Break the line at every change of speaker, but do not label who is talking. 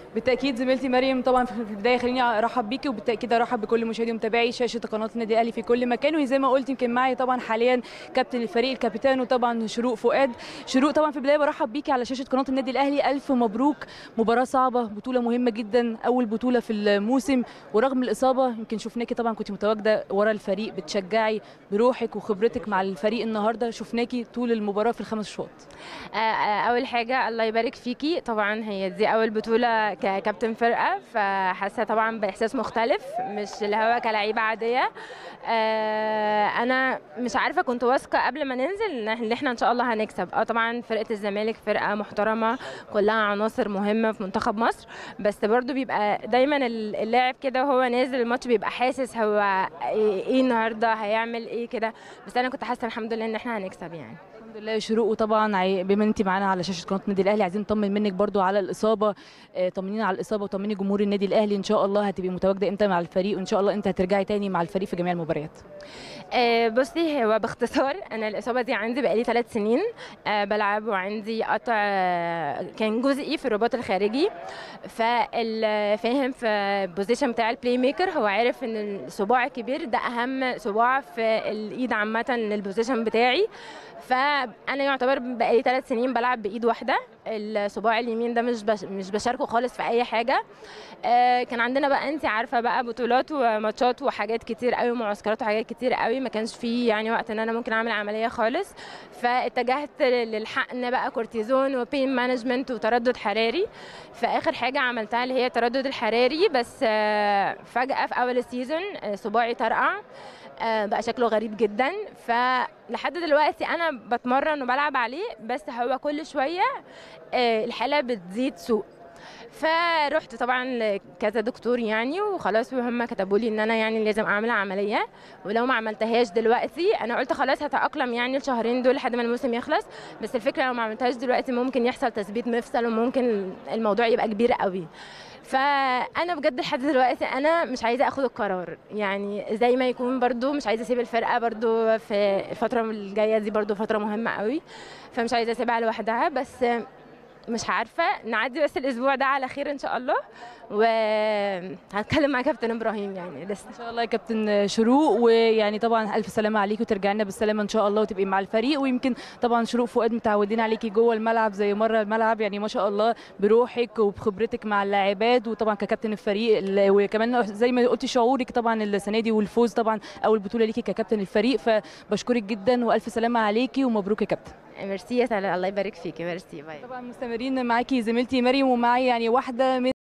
بالتاكيد زميلتي مريم طبعا في البدايه خليني ارحب بيكي وبالتاكيد ارحب بكل مشاهدي ومتابعي شاشه قناه النادي الاهلي في كل مكان وزي ما قلت يمكن معي طبعا حاليا كابتن الفريق الكابيتان وطبعا شروق فؤاد شروق طبعا في البدايه برحب بيكي على شاشه قناه النادي الاهلي الف مبروك مباراه صعبه بطوله مهمه جدا اول بطوله في الموسم ورغم الاصابه يمكن شفناكي طبعا كنت متواجده ورا الفريق بتشجعي بروحك وخبرتك مع الفريق النهارده شفناكي طول المباراه في الخمس شوط
آه، آه، اول حاجه الله يبارك فيكي طبعا هي دي اول بطوله ككابتن فرقه فحاسه طبعا باحساس مختلف مش اللي هو كلعيبه عاديه آه، انا مش عارفه كنت واثقه قبل ما ننزل ان إحنا- إن احنا ان شاء الله هنكسب اه طبعا فرقه الزمالك فرقه محترمه كلها عناصر مهمه في منتخب مصر بس برضو بيبقى دايما اللاعب كده وهو نازل الماتش بيبقى حاسس هو ايه إيه النهارده هيعمل ايه كده بس انا كنت حاسه الحمد لله ان احنا هنكسب يعني
الحمد لله يا شروق وطبعا عي- بما انت معانا على شاشه قناه النادي الاهلي عايزين نطمن منك برضو على الاصابه آه، طمنينا على الاصابه وطمني جمهور النادي الاهلي ان شاء الله هتبقي متواجده امتى مع الفريق وان شاء الله انت هترجعي تاني مع الفريق في جميع المباريات
آه، بصي هو باختصار انا الاصابه دي عندي بقالي ثلاث سنين آه، بلعب وعندي قطع آه، كان جزئي في الرباط الخارجي فالفاهم في البوزيشن بتاع البلاي ميكر هو عارف ان الصباع الكبير ده اهم صباع في الايد عامه للبوزيشن بتاعي فانا يعتبر بقالي ثلاث سنين بلعب بايد واحده الصباع اليمين ده مش بش مش بشاركه خالص في اي حاجه آه، كان عندنا بقى انت عارفه بقى بطولات وماتشات وحاجات كتير قوي ومعسكرات وحاجات كتير قوي ما كانش في يعني وقت ان انا ممكن اعمل عمليه خالص فاتجهت للحقن بقى كورتيزون وبين مانجمنت وتردد حراري فاخر حاجه عملتها اللي هي التردد الحراري بس آه، فجاه في اول السيزون آه، صباعي طرقع آه، بقى شكله غريب جدا فلحد دلوقتي انا بتمرن وبلعب عليه بس هو كل شويه آه، الحاله بتزيد سوء فرحت طبعا لكذا دكتور يعني وخلاص وهم كتبوا لي ان انا يعني لازم اعمل عمليه ولو ما عملتهاش دلوقتي انا قلت خلاص هتاقلم يعني الشهرين دول لحد ما الموسم يخلص بس الفكره لو ما عملتهاش دلوقتي ممكن يحصل تثبيت مفصل وممكن الموضوع يبقى كبير قوي فانا بجد لحد دلوقتي انا مش عايزه اخد القرار يعني زي ما يكون برضو مش عايزه اسيب الفرقه برضو في الفتره الجايه دي برضو فتره مهمه قوي فمش عايزه اسيبها لوحدها بس مش عارفه نعدي بس الاسبوع ده على خير ان شاء الله وهتكلم مع كابتن ابراهيم يعني لسه
ان شاء الله يا كابتن شروق ويعني طبعا الف سلامه عليكي وترجعي لنا بالسلامه ان شاء الله وتبقي مع الفريق ويمكن طبعا شروق فؤاد متعودين عليكي جوه الملعب زي مره الملعب يعني ما شاء الله بروحك وبخبرتك مع اللاعبات وطبعا ككابتن الفريق ال- وكمان زي ما قلتي شعورك طبعا السنه دي والفوز طبعا اول بطوله ليكي ككابتن الفريق فبشكرك جدا والف سلامه عليكي ومبروك يا كابتن
ميرسي يا سلا الله يبارك فيكي ميرسي باي
طبعا مستمرين معاكي زميلتي مريم ومعي يعني واحده من